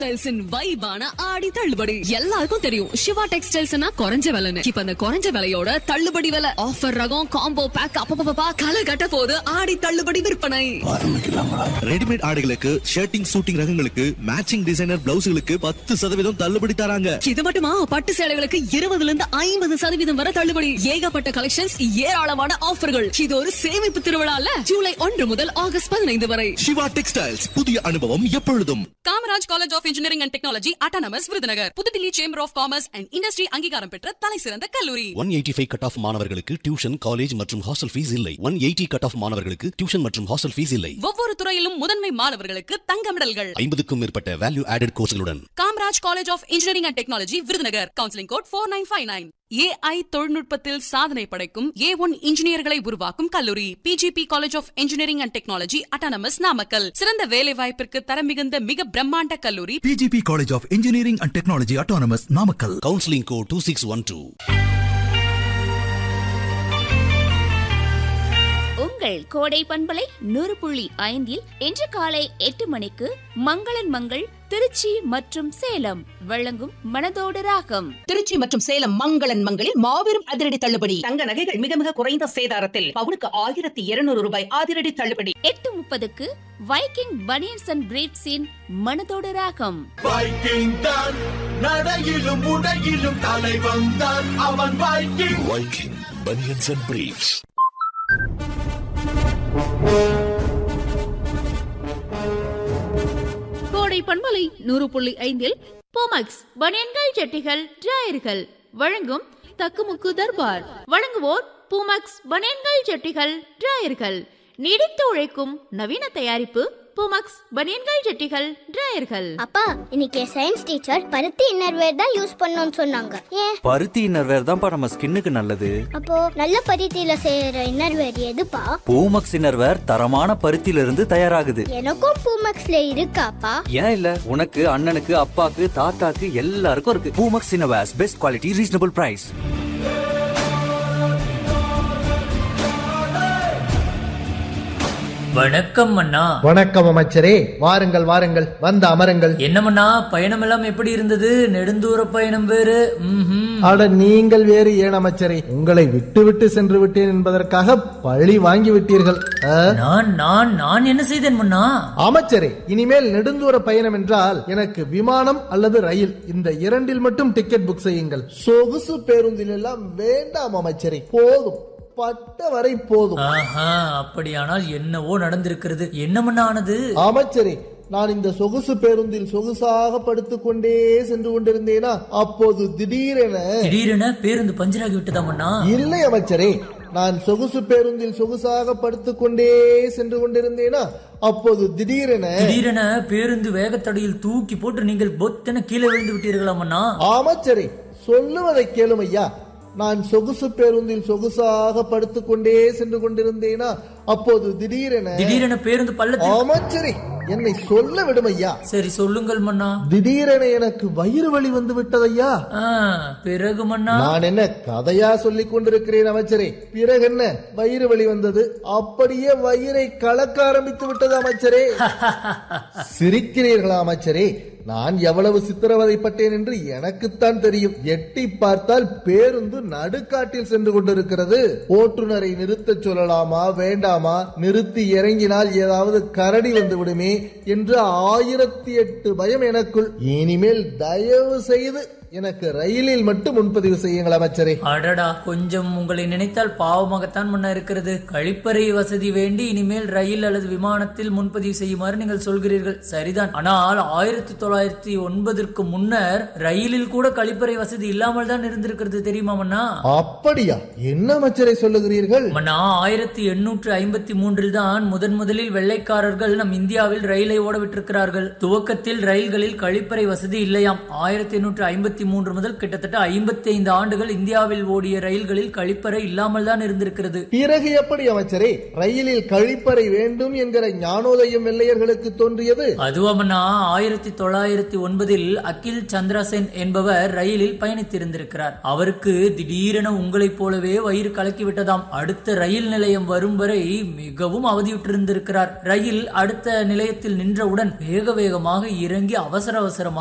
டெக்ஸ்டைல்ஸின் வைபான ஆடி தள்ளுபடி எல்லாருக்கும் தெரியும் சிவா டெக்ஸ்டைல்ஸ்னா குறைஞ்ச விலைன்னு இப்ப அந்த குறைஞ்ச விலையோட தள்ளுபடி விலை ஆஃபர் ரகம் காம்போ பேக் அப்பப்பா களை கட்ட போது ஆடி தள்ளுபடி விற்பனை ரெடிமேட் ஆடைகளுக்கு ஷர்ட்டிங் சூட்டிங் ரகங்களுக்கு மேட்சிங் டிசைனர் பிளவுஸ்களுக்கு பத்து சதவீதம் தள்ளுபடி தராங்க இது மட்டுமா பட்டு சேலைகளுக்கு இருபதுல இருந்து ஐம்பது சதவீதம் வரை தள்ளுபடி ஏகப்பட்ட கலெக்ஷன்ஸ் ஏராளமான ஆஃபர்கள் இது ஒரு சேமிப்பு திருவிழால ஜூலை ஒன்று முதல் ஆகஸ்ட் பதினைந்து வரை சிவா டெக்ஸ்டைல்ஸ் புதிய அனுபவம் எப்பொழுதும் Kamaraj college of engineering and technology autonomous Virudhunagar Pudhudilli chamber of commerce and industry அங்கீகாரம் பெற்ற தலை சிறந்த கல்லூரி one eighty five cut off மாணவர்களுக்கு டியூஷன் காலேஜ் மற்றும் ஹாஸ்டல் ஃபீஸ் இல்லை ஒன் எயிட்டி கட் ஆஃப் மாணவர்களுக்கு டியூஷன் மற்றும் ஹாஸ்டல் ஃபீஸ் இல்லை ஒவ்வொரு துறையிலும் முதன்மை மாணவர்களுக்கு தங்க மெடல்கள் ஐம்பதுக்கும் மேற்பட்ட வேல்யூ ஆடட் கோர்ஸ்களுடன் Kamaraj college of engineering and technology Virudhunagar counselling code four nine five nine AI தொழில்நுட்பத்தில் சாதனை படைக்கும் ஏ ஒன் இன்ஜினியர்களை உருவாக்கும் கல்லூரி PGP college of engineering and technology autonomous Namakkal சிறந்த வேலை வாய்ப்பிற்கு தரம் மிகுந்த மிக பிரம்மாண்ட கல்லூரி PGP College of Engineering and Technology Autonomous Namakkal. Counselling code two six one two உங்கள் கோடை பண்பலை நூறு புள்ளி ஐந்தில் இன்று காலை எட்டு மணிக்கு மங்களன் மங்கள் திருச்சி மற்றும் சேலம் வழங்கும் மனதோடு ராகம் திருச்சி மற்றும் சேலம் மங்களன் மங்களில் மாபெரும் அதிரடி தள்ளுபடி தங்க நகைகள் மிக மிக குறைந்த சேதாரத்தில் பவுனுக்கு ஆயிரத்தி இருநூறு ரூபாய் அதிரடி தள்ளுபடி எட்டு முப்பதுக்கு வைக்கிங் பனியன்ஸ் அண்ட் பிரீட்ஸின் மனதோடு ராகம் வைக்கிங் தான் நடையிலும் உடையிலும் தலை வந்தான் அவன் Viking Viking banians and briefs கோடை பண்பலை நூறு புள்ளி ஐந்தில் போமக்ஸ் பனியன்கள் ஜட்டிகள் டிராயர்கள் வழங்கும் தக்குமுக்கு தர்பார் வழங்குவோர் பூமக்ஸ் பனியன்கள் ஜட்டிகள் டிராயர்கள் நீடித்து உழைக்கும் நவீன தயாரிப்பு பூமக்ஸ் பனியன்கள் ஜட்டிகள் டிராயர்கள் அப்பா இன்னைக்கு சயின்ஸ் டீச்சர் பருத்தி இன்னர்வேர் தான் யூஸ் பண்ணணும்னு சொன்னாங்க ஏன் பருத்தி இன்னர்வேர் தான்ப்பா நம்ம ஸ்கின்னுக்கு நல்லது அப்போ நல்ல பருத்தியில செய்யற இன்னர்வேர் எதுப்பா பூமக்ஸ் இன்னர்வேர் தரமான பருத்தியில இருந்து தயாராகுது எனக்கும் பூமக்ஸ்ல இருக்காப்பா ஏன் இல்ல உனக்கு அண்ணனுக்கு அப்பாக்கு தாத்தாக்கு எல்லாருக்கும் இருக்கு Poomex innerwears best quality reasonable price வணக்கம் அண்ணா வணக்கம் அமைச்சரே வாருங்கள் வாருங்கள் வந்து அமருங்கள் என்னமண்ணா பயணம் எல்லாம் எப்படி இருந்தது நெடுந்தூர பயணம் வேறு ம்ஹும். அட நீங்கள் வேறு ஏன் அமைச்சரே உங்களை விட்டு விட்டு சென்று விட்டேன் என்பதற்காக பழி வாங்கி விட்டீர்கள் ஆ? நான் நான் நான் என்ன செய்தேன் மன்னா அமைச்சரே இனிமேல் நெடுந்தூர பயணம் என்றால் எனக்கு விமானம் அல்லது ரயில் இந்த இரண்டில் மட்டும் டிக்கெட் புக் செய்யுங்கள் சொகுசு பேருந்தில் எல்லாம் வேண்டாம் அமைச்சரே போதும் பட்ட வரை போதும் ஆஹா அப்படியானால் என்னவோ நடந்திருக்கிறது என்ன மன்னா ஆனது அமைச்சரே நான் இந்த சொகுசு பேருந்தில் சொகுசாக படுத்துக்கொண்டே சென்று கொண்டிருந்தேனா அப்போது திடீரென திடீரென பேருந்து பஞ்சராகி விட்டதா மன்னா இல்லை அமைச்சரே நான் சொகுசு பேருந்தில் சொகுசாக படுத்துக்கொண்டே சென்று கொண்டிருந்தேனா அப்போது திடீரென திடீரென பேருந்து வேகத்தடையில் தூக்கி போட்டு நீங்கள் பொத்தென கீழே விழுந்து விட்டீர்களா மன்னா அமைச்சரே சொல்லுவதை கேளும் ஐயா நான் சொகுசு பேருந்தில் சொகுசாக படுத்துக்கொண்டே சென்று கொண்டிருந்தேனா அப்போது திடீரென திடீரென பேருந்து பள்ளத்தில் அமைச்சரே என்னை சொல்ல விடும் ஐயா சரி சொல்லுங்கள் மன்னா திடீரென எனக்கு வயிறு வலி வந்து விட்டதையா ஆ, பிறகு மன்னா நான் என்ன கதையா சொல்லிக் கொண்டிருக்கிறேன் அமைச்சரே பிறகு என்ன வயிறு வலி வந்தது அப்படியே வயிறை கலக்க ஆரம்பித்து விட்டது அமைச்சரே சிரிக்கிறீர்களா அமைச்சரே நான் எவ்வளவு சித்திரவதைப்பட்டேன் என்று எனக்குத்தான் தெரியும் எட்டி பார்த்தால் பேருந்து நடுக்காட்டில் சென்று கொண்டிருக்கிறது ஓட்டுநரை நிறுத்தச் சொல்லலாமா வேண்டாமா நிறுத்தி இறங்கினால் ஏதாவது கரடி வந்து விடுமே என்று ஆயிரத்தி எட்டு பயம் எனக்குள் இனிமேல் தயவு செய்து எனக்கு ரயிலில் மட்டும் முன்பதிவு செய்யுங்கள் அமைச்சரே அடடா கொஞ்சம் உங்களை நினைத்தால் பாவமாகத்தான் முன்ன இருக்கிறது கழிப்பறை வசதி வேண்டி இனிமேல் ரயில் அல்லது விமானத்தில் முன்பதிவு செய்யுமாறு நீங்கள் சொல்கிறீர்கள் சரிதான் ஆனால் ஆயிரத்தி தொள்ளாயிரத்தி ஒன்பதற்கு முன்னர் ரயிலில் கூட கழிப்பறை வசதி இல்லாமல் தான் இருந்திருக்கிறது தெரியுமா மன்னா அப்படியா என்ன அமைச்சரை சொல்லுகிறீர்கள் மன்னா ஆயிரத்தி எண்ணூற்று ஐம்பத்தி மூன்றில் தான் முதன் முதலில் வெள்ளைக்காரர்கள் நம் இந்தியாவில் ரயிலை ஓட விட்டிருக்கிறார்கள் துவக்கத்தில் ரயில்களில் கழிப்பறை வசதி இல்லையாம் ஆயிரத்தி எண்ணூற்று ஐம்பத்தி ஐம்பத்தி மூன்று முதல் கிட்டத்தட்ட ஐம்பத்தி ஐந்து ஆண்டுகள் இந்தியாவில் ஓடிய ரயில்களில் கழிப்பறை இல்லாமல் தான் இருந்திருக்கிறது பிறகு எப்படி அமைச்சரே ரயிலில் கழிப்பறை வேண்டும் என்கிற ஞானோதயம் வெள்ளையர்களுக்கு தோன்றியது அதுவமனா ஆயிரத்தி தொள்ளாயிரத்தி ஒன்பதில் அகில் சந்திரசென் என்பவர் ரயிலில் பயணித்திருந்திருக்கிறார் அவருக்கு திடீரென உங்களைப் போலவே வயிறு கலக்கிவிட்டதாம் அடுத்த ரயில் நிலையம் வரும் வரை மிகவும் அவதியுற்றிருந்திருக்கிறார் ரயில் அடுத்த நிலையத்தில் நின்றவுடன் வேக வேகமாக இறங்கி அவசர அவசரமாக